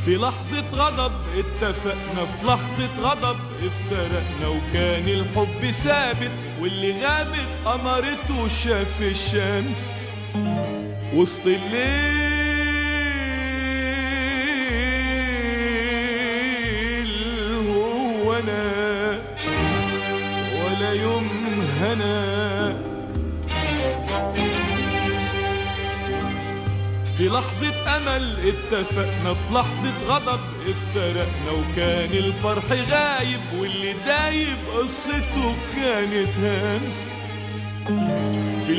في لحظة غضب اتفقنا في لحظة غضب افترقنا وكان الحب ثابت واللي غابت قمرته شاف الشمس وسط الليل هو انا ولا يوم هنا في لحظة أمل اتفقنا في لحظة غضب افترقنا وكان الفرح غايب واللي دايب قصته كانت همس في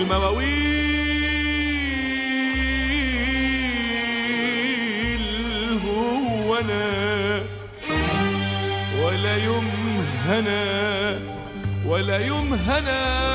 المواويل هو أنا ولا يوم هنا ولا يوم هنا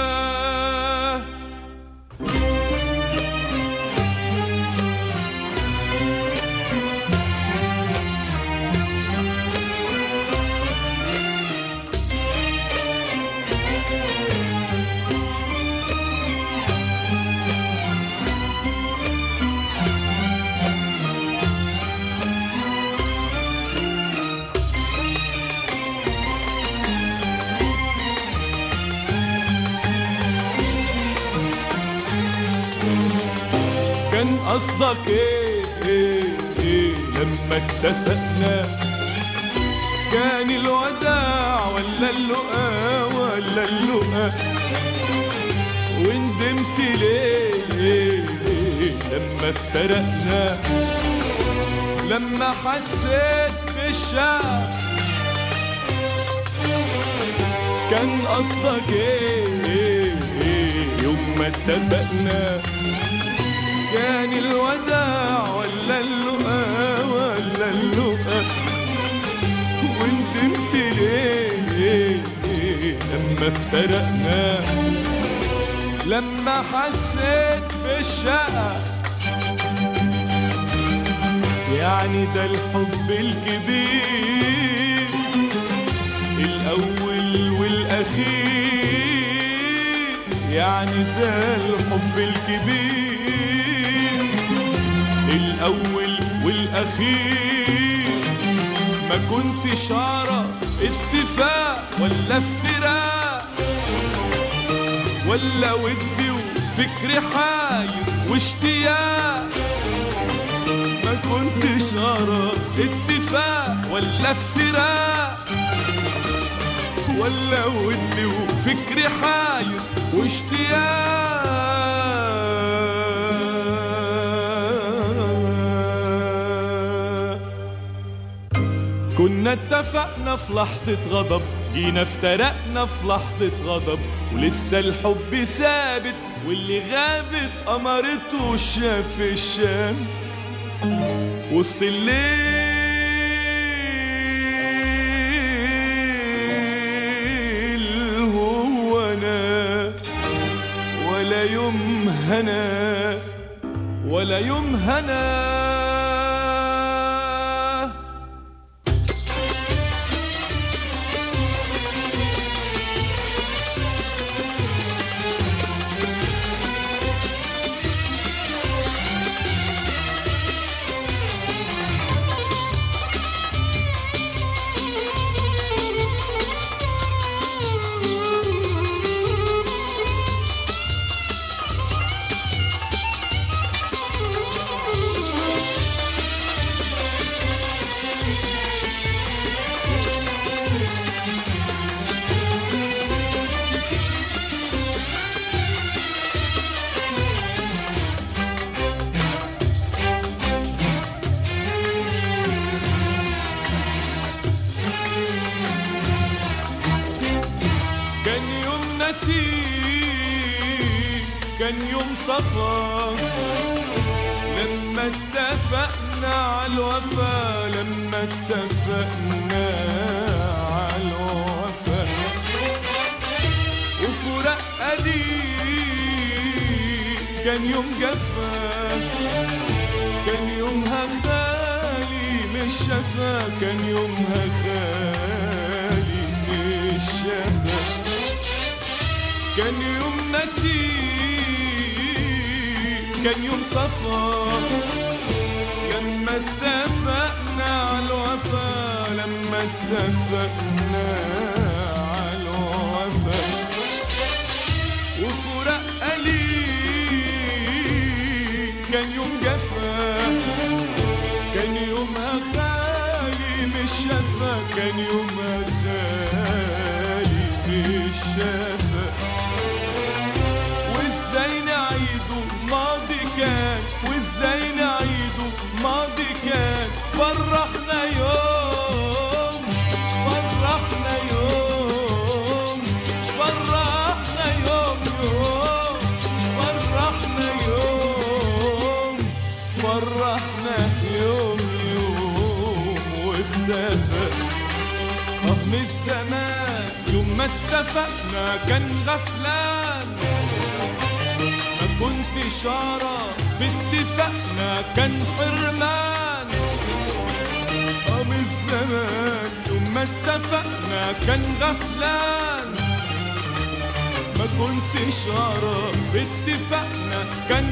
كان قصدك ايه ايه ايه لما اتفقنا كان الوداع ولا اللقا ولا اللقا وندمت ليه ليه ليه لما افترقنا لما حسيت بالشعب كان قصدك ايه ايه ايه يوم ما اتفقنا كان الوداع ولا اللقا ولا اللقا وندمت ليه ليه ليه لما افترقنا لما حسيت بالشقا يعني ده الحب الكبير الأول والأخير يعني ده الحب الكبير الأول والأخير ما كنتش أعرف اتفاق ولا افتراء ولا ودي وفكري حاير واشتياق ما كنتش أعرف اتفاق ولا افتراء ولا ودي وفكري حاير واشتياق كنا اتفقنا في لحظة غضب جينا افترقنا في لحظة غضب ولسه الحب ثابت واللي غابت قمرته شاف الشمس وسط الليل هو انا ولا يوم هنا ولا يوم هنا كان يوم نسيم كان يوم صفا لما اتفقنا على الوفا لما اتفقنا على الوفا وفراق قديم كان يوم جفا كان يومها خالي مش شفا كان يومها خالي مش شفا كان يوم نسيم كان يوم صفا لما اتفقنا الوفا لما اتفقنا على الوفا وفراق قليل كان يوم جفا كان يومها خالي مش شفا كان يومها خالي مش شفا وازاي نعيده ماضي كان وازاي نعيده ماضي كان فرحنا يوم فرحنا يوم فرحنا يوم يوم فرحنا يوم فرحنا يوم يوم واختفى اه من الزمان يوم ما اتفقنا كان غفلان ما كنتش اعرف في اتفاقنا كان حرمان اه من الزمان يوم ما اتفقنا كان غفلان ما كنتش اعرف في اتفاقنا كان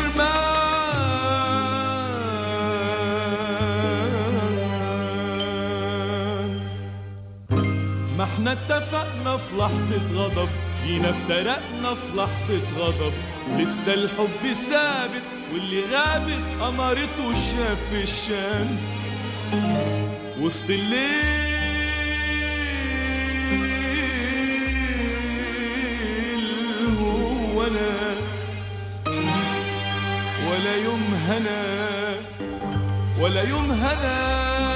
حرمان ما احنا اتفقنا في لحظة غضب جينا افترقنا في لحظة غضب ولسه الحب ثابت واللي غابت قمرته شاف الشمس وسط الليل هو انا ولا يوم هنا ولا يوم هنا